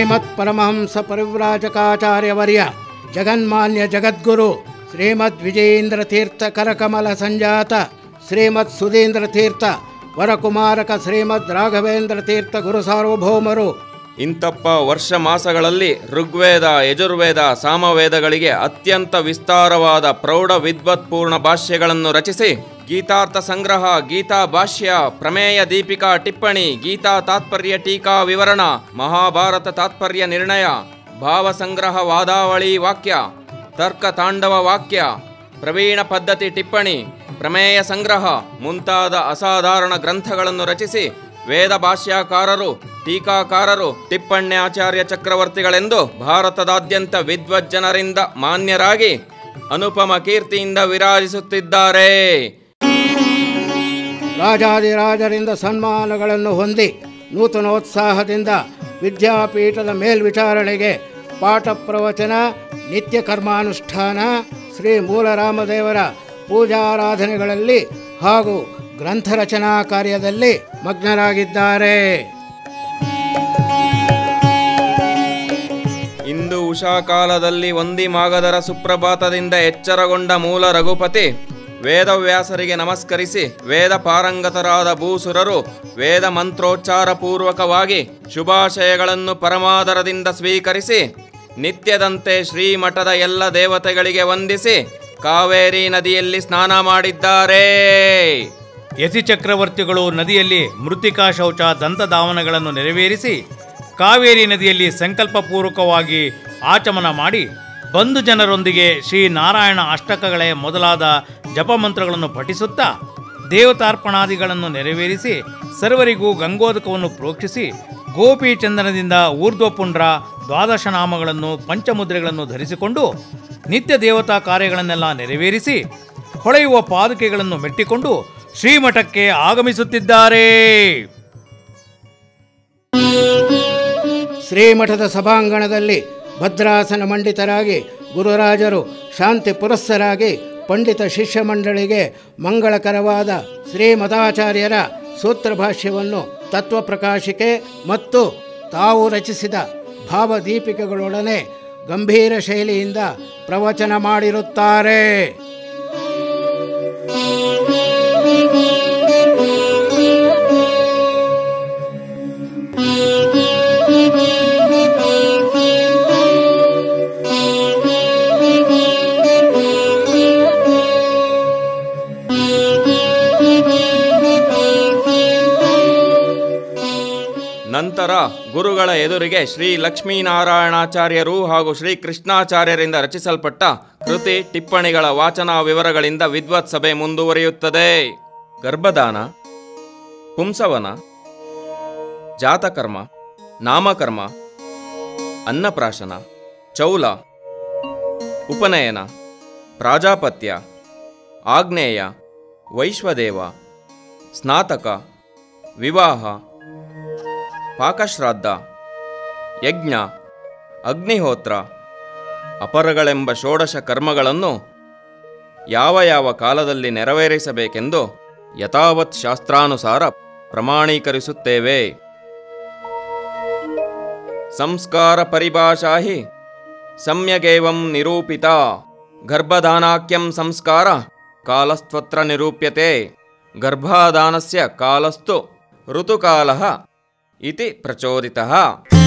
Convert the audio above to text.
ಶ್ರೀಮತ್ ಪರಮಹಂಸ ಪರಿವ್ರಾಜಕಾಚಾರ್ಯವರ್ಯ ಜಗನ್ಮಾನ್ಯ ಜಗದ್ಗುರು ಶ್ರೀಮದ್ ವಿಜಯೇಂದ್ರ ತೀರ್ಥ ಕರಕಮಲ ಸಂಜಾತ ಶ್ರೀಮತ್ ಸುಧೀಂದ್ರ ತೀರ್ಥ ವರಕುಮಾರಕ ಶ್ರೀಮದ್ ರಾಘವೇಂದ್ರ ತೀರ್ಥ ಗುರು ಸಾರ್ವಭೌಮರು ಇಂತಪ್ಪ ವರ್ಷ ಮಾಸಗಳಲ್ಲಿ ಋಗ್ವೇದ ಯಜುರ್ವೇದ ಸಾಮವೇದಗಳಿಗೆ ಅತ್ಯಂತ ವಿಸ್ತಾರವಾದ ಪ್ರೌಢ ವಿದ್ವತ್ಪೂರ್ಣ ಭಾಷ್ಯಗಳನ್ನು ರಚಿಸಿ ಗೀತಾರ್ಥ ಸಂಗ್ರಹ ಗೀತಾ ಭಾಷ್ಯ ಪ್ರಮೇಯ ದೀಪಿಕಾ ಟಿಪ್ಪಣಿ ಗೀತಾ ತಾತ್ಪರ್ಯ ಟೀಕಾ ವಿವರಣ ಮಹಾಭಾರತ ತಾತ್ಪರ್ಯ ನಿರ್ಣಯ ಭಾವ ಸಂಗ್ರಹ ವಾದಾವಳಿ ವಾಕ್ಯ ತರ್ಕ ತಾಂಡವ ವಾಕ್ಯ ಪ್ರವೀಣ ಪದ್ಧತಿ ಟಿಪ್ಪಣಿ ಪ್ರಮೇಯ ಸಂಗ್ರಹ ಮುಂತಾದ ಅಸಾಧಾರಣ ಗ್ರಂಥಗಳನ್ನು ರಚಿಸಿ ವೇದ ಭಾಷ್ಯಕಾರರು ಟೀಕಾಕಾರರು ಟಿಪ್ಪಣ್ಯಾಚಾರ್ಯ ಚಕ್ರವರ್ತಿಗಳೆಂದು ಭಾರತದಾದ್ಯಂತ ವಿದ್ವಜ್ಜನರಿಂದ ಮಾನ್ಯರಾಗಿ ಅನುಪಮ ಕೀರ್ತಿಯಿಂದ ವಿರಾಜಿಸುತ್ತಿದ್ದಾರೆ ರಾಜಾದಿರಾಜರಿಂದ ಸನ್ಮಾನಗಳನ್ನು ಹೊಂದಿ ನೂತನೋತ್ಸಾಹದಿಂದ ವಿದ್ಯಾಪೀಠದ ಮೇಲ್ವಿಚಾರಣೆಗೆ ಪಾಠ ಪ್ರವಚನ ನಿತ್ಯ ಕರ್ಮಾನುಷ್ಠಾನ ಶ್ರೀ ಮೂಲರಾಮದೇವರ ಪೂಜಾರಾಧನೆಗಳಲ್ಲಿ ಹಾಗೂ ಗ್ರಂಥ ರಚನಾ ಕಾರ್ಯದಲ್ಲಿ ಮಗ್ನರಾಗಿದ್ದಾರೆ ಇಂದು ಉಷಾಕಾಲದಲ್ಲಿ ಒಂದಿ ಮಾಗದರ ಸುಪ್ರಭಾತದಿಂದ ಎಚ್ಚರಗೊಂಡ ಮೂಲ ರಘುಪತಿ ವೇದವ್ಯಾಸರಿಗೆ ನಮಸ್ಕರಿಸಿ ವೇದ ಪಾರಂಗತರಾದ ಭೂಸುರರು ವೇದ ಮಂತ್ರೋಚ್ಚಾರ ಪೂರ್ವಕವಾಗಿ ಶುಭಾಶಯಗಳನ್ನು ಪರಮಾದರದಿಂದ ಸ್ವೀಕರಿಸಿ ನಿತ್ಯದಂತೆ ಶ್ರೀಮಠದ ಎಲ್ಲ ದೇವತೆಗಳಿಗೆ ವಂದಿಸಿ ಕಾವೇರಿ ನದಿಯಲ್ಲಿ ಸ್ನಾನ ಮಾಡಿದ್ದಾರೆ ಯತಿ ಚಕ್ರವರ್ತಿಗಳು ನದಿಯಲ್ಲಿ ಮೃತ್ತಿಕಾ ಶೌಚ ದಂತಧಾವನಗಳನ್ನು ನೆರವೇರಿಸಿ ಕಾವೇರಿ ನದಿಯಲ್ಲಿ ಸಂಕಲ್ಪಪೂರ್ವಕವಾಗಿ ಆಚಮನ ಮಾಡಿ ಬಂಧು ಜನರೊಂದಿಗೆ ಶ್ರೀ ನಾರಾಯಣ ಅಷ್ಟಕಗಳೇ ಮೊದಲಾದ ಜಪಮಂತ್ರಗಳನ್ನು ಪಠಿಸುತ್ತಾ ದೇವತಾರ್ಪಣಾದಿಗಳನ್ನು ನೆರವೇರಿಸಿ ಸರ್ವರಿಗೂ ಗಂಗೋದಕವನ್ನು ಪ್ರೋಕ್ಷಿಸಿ ಗೋಪಿ ಚಂದನದಿಂದ ಊರ್ಧ್ವಪುಂಡ್ರ ದ್ವಾದಶ ನಾಮಗಳನ್ನು ಪಂಚಮುದ್ರೆಗಳನ್ನು ಧರಿಸಿಕೊಂಡು ನಿತ್ಯ ದೇವತಾ ಕಾರ್ಯಗಳನ್ನೆಲ್ಲ ನೆರವೇರಿಸಿ ಹೊಳೆಯುವ ಪಾದುಕೆಗಳನ್ನು ಮೆಟ್ಟಿಕೊಂಡು ಶ್ರೀಮಠಕ್ಕೆ ಆಗಮಿಸುತ್ತಿದ್ದಾರೆ ಶ್ರೀಮಠದ ಸಭಾಂಗಣದಲ್ಲಿ ಭದ್ರಾಸನ ಮಂಡಿತರಾಗಿ ಗುರುರಾಜರು ಶಾಂತಿ ಪುರಸ್ಸರಾಗಿ ಪಂಡಿತ ಶಿಷ್ಯ ಮಂಡಳಿಗೆ ಮಂಗಳಕರವಾದ ಶ್ರೀಮದಾಚಾರ್ಯರ ಸೂತ್ರಭಾಷ್ಯವನ್ನು ತತ್ವಪ್ರಕಾಶಿಕೆ ಮತ್ತು ತಾವು ರಚಿಸಿದ ಭಾವದೀಪಿಕೆಗಳೊಡನೆ ಗಂಭೀರ ಶೈಲಿಯಿಂದ ಪ್ರವಚನ ಮಾಡಿರುತ್ತಾರೆ ನಂತರ ಗುರುಗಳ ಎದುರಿಗೆ ಶ್ರೀ ಲಕ್ಷ್ಮೀನಾರಾಯಣಾಚಾರ್ಯರು ಹಾಗೂ ಶ್ರೀ ಕೃಷ್ಣಾಚಾರ್ಯರಿಂದ ರಚಿಸಲ್ಪಟ್ಟ ಕೃತಿ ಟಿಪ್ಪಣಿಗಳ ವಾಚನ ವಿವರಗಳಿಂದ ವಿದ್ವತ್ ಸಭೆ ಮುಂದುವರಿಯುತ್ತದೆ ಗರ್ಭದಾನ ಪುಂಸವನ ಜಾತಕರ್ಮ ನಾಮಕರ್ಮ ಅನ್ನಪ್ರಾಶನ ಚೌಲ ಉಪನಯನ ಪ್ರಾಜಾಪತ್ಯ ಆಗ್ನೇಯ ವೈಶ್ವದೇವ ಸ್ನಾತಕ ವಿವಾಹ ಪಾಕಶ್ರಾದ್ದ ಯಜ್ಞ ಅಗ್ನಿಹೋತ್ರ ಅಪರಗಳೆಂಬ ಷೋಡಶ ಕರ್ಮಗಳನ್ನು ಯಾವ ಯಾವ ಕಾಲದಲ್ಲಿ ನೆರವೇರಿಸಬೇಕೆಂದು ಯಥಾವತ್ ಶಾಸ್ತ್ರಾನುಸಾರ ಪ್ರಮಾಣೀಕರಿಸುತ್ತೇವೆ ಸಂಸ್ಕಾರ ಪರಿಭಾಷಾ ಹಿ ಸಮ್ಯಗೇವಂ ನಿರೂಪಿತ ಗರ್ಭದಾನಾಖ್ಯಂ ಸಂಸ್ಕಾರ ಕಾಲಸ್ತ್ವತ್ರ ನಿರೂಪ್ಯತೆ ಗರ್ಭಾದಾನಸ್ಯ ಕಾಲಸ್ತು ಋತುಕಾಲಃ ಇತಿ ಪ್ರಚೋದಿತಃ